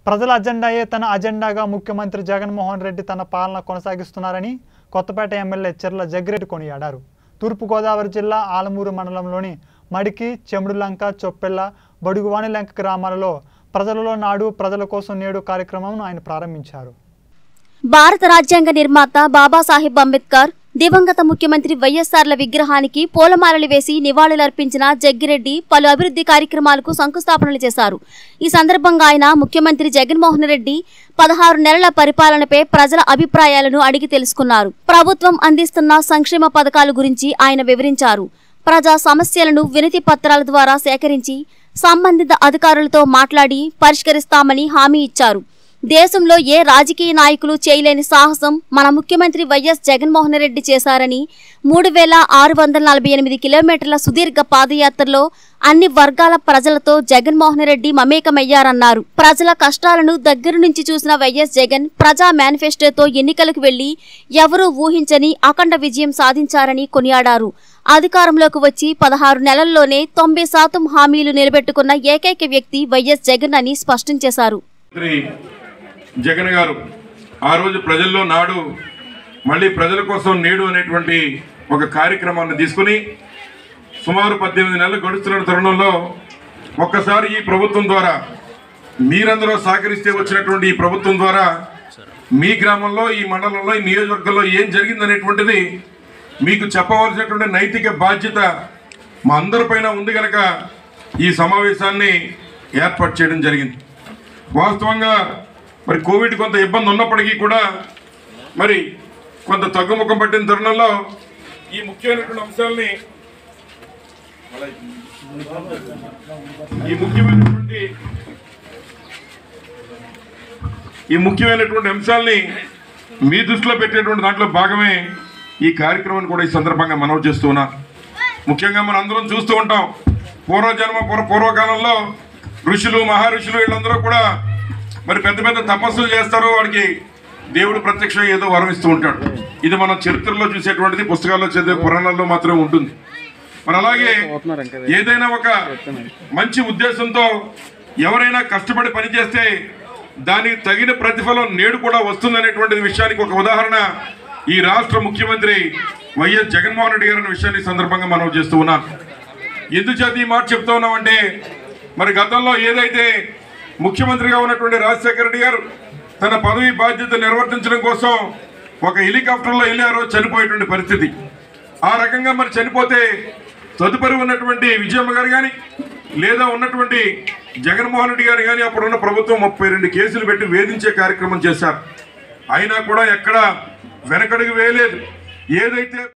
ప్రజల అజెండాయే తన అజెండాగా ముఖ్యమంత్రి జగన్మోహన్ రెడ్డి తన పాలన కొనసాగిస్తున్నారని కొత్తపేట ఎమ్మెల్యే చెర్ల జగ్గిరెడ్డి కొనియాడారు తూర్పుగోదావరి జిల్లా ఆలమూరు మండలంలోని మడికి చెముడులంక చొప్పెల్ల బడుగువానిలంక గ్రామాలలో ప్రజలలో నాడు ప్రజల కోసం నేడు కార్యక్రమం ఆయన ప్రారంభించారు భారత రాజ్యాంగ నిర్మాత బాబాసాహెబ్ అంబేద్కర్ దివంగత ముఖ్యమంత్రి వైఎస్ఆర్ల విగ్రహానికి పూలమాలలు వేసి నివాళులర్పించిన జగ్గిరెడ్డి పలు అభివృద్ధి కార్యక్రమాలకు శంకుస్థాపనలు చేశారు ఈ సందర్భంగా ఆయన ముఖ్యమంత్రి జగన్మోహన్ రెడ్డి పదహారు నెలల పరిపాలనపై ప్రజల అభిప్రాయాలను అడిగి తెలుసుకున్నారు ప్రభుత్వం అందిస్తున్న సంక్షేమ పథకాల గురించి ఆయన వివరించారు ప్రజా సమస్యలను వినతి పత్రాల ద్వారా సేకరించి సంబంధిత అధికారులతో మాట్లాడి పరిష్కరిస్తామని హామీ ఇచ్చారు దేశంలో ఏ రాజకీయ నాయకులు చేయలేని సాహసం మన ముఖ్యమంత్రి వైఎస్ జగన్మోహన్ రెడ్డి చేశారని మూడు వేల ఆరు వందల నలభై ఎనిమిది కిలోమీటర్ల సుదీర్ఘ పాదయాత్రలో అన్ని వర్గాల ప్రజలతో జగన్మోహన్ రెడ్డి మమేకమయ్యారన్నారు ప్రజల కష్టాలను దగ్గర నుంచి చూసిన వైఎస్ జగన్ ప్రజా మేనిఫెస్టోతో ఎన్నికలకు వెళ్లి ఎవరూ ఊహించని అఖండ విజయం సాధించారని కొనియాడారు అధికారంలోకి వచ్చి పదహారు నెలల్లోనే తొంభై శాతం హామీలు నిలబెట్టుకున్న ఏకైక వ్యక్తి వైఎస్ జగన్ అని స్పష్టం చేశారు మంత్రి జగన్ గారు ఆ రోజు ప్రజల్లో నాడు మళ్ళీ ప్రజల కోసం నేడు అనేటువంటి ఒక కార్యక్రమాన్ని తీసుకుని సుమారు పద్దెనిమిది నెలలు గడుస్తున్న తరుణంలో ఒక్కసారి ఈ ప్రభుత్వం ద్వారా మీరందరూ సహకరిస్తే వచ్చినటువంటి ఈ ప్రభుత్వం ద్వారా మీ గ్రామంలో ఈ మండలంలో ఈ నియోజకవర్గంలో ఏం జరిగిందనేటువంటిది మీకు చెప్పవలసినటువంటి నైతిక బాధ్యత మా అందరిపైన ఉంది కనుక ఈ సమావేశాన్ని ఏర్పాటు చేయడం జరిగింది వాస్తవంగా మరి కోవిడ్ కొంత ఇబ్బంది ఉన్నప్పటికీ కూడా మరి కొంత తగ్గుముఖం పట్టిన తరుణంలో ఈ ముఖ్యమైనటువంటి అంశాలని ఈ ముఖ్యమైనటువంటి ఈ ముఖ్యమైనటువంటి అంశాల్ని మీ దృష్టిలో పెట్టేటువంటి దాంట్లో భాగమే ఈ కార్యక్రమాన్ని కూడా ఈ సందర్భంగా మనవి చేస్తూ ఉన్నాను ముఖ్యంగా మనం అందరం చూస్తూ ఉంటాం పూర్వజన్మ పూర్వ పూర్వకాలంలో ఋషులు మహర్షులు వీళ్ళందరూ కూడా మరి పెద్ద పెద్ద తపస్సులు చేస్తారు వాడికి దేవుడు ప్రత్యక్ష ఏదో వరం ఇస్తూ ఉంటాడు ఇది మనం చరిత్రలో చూసేటువంటిది పుస్తకాల్లో చదివే పురాణాల్లో మాత్రమే ఉంటుంది మరి అలాగే ఏదైనా ఒక మంచి ఉద్దేశంతో ఎవరైనా కష్టపడి పనిచేస్తే దానికి తగిన ప్రతిఫలం నేడు కూడా వస్తుందనేటువంటి విషయానికి ఒక ఉదాహరణ ఈ రాష్ట్ర ముఖ్యమంత్రి వైఎస్ జగన్మోహన్ రెడ్డి గారి విషయాన్ని ఈ సందర్భంగా మనం చేస్తూ ఉన్నాం ఎందుచేత ఈ మాట చెప్తా ఉన్నామంటే మరి గతంలో ఏదైతే ముఖ్యమంత్రిగా ఉన్నటువంటి రాజశేఖర రెడ్డి గారు తన పదవి బాధ్యత నిర్వర్తించడం కోసం ఒక హెలికాప్టర్లో వెళ్ళారో చనిపోయేటువంటి పరిస్థితి ఆ రకంగా మరి చనిపోతే తదుపరి ఉన్నటువంటి విజయమ్మ గారు కానీ లేదా ఉన్నటువంటి జగన్మోహన్ రెడ్డి గారు కానీ అప్పుడున్న ప్రభుత్వం ముప్పై రెండు కేసులు పెట్టి వేధించే కార్యక్రమం చేశారు అయినా కూడా ఎక్కడ వెనకడుగు వేయలేదు ఏదైతే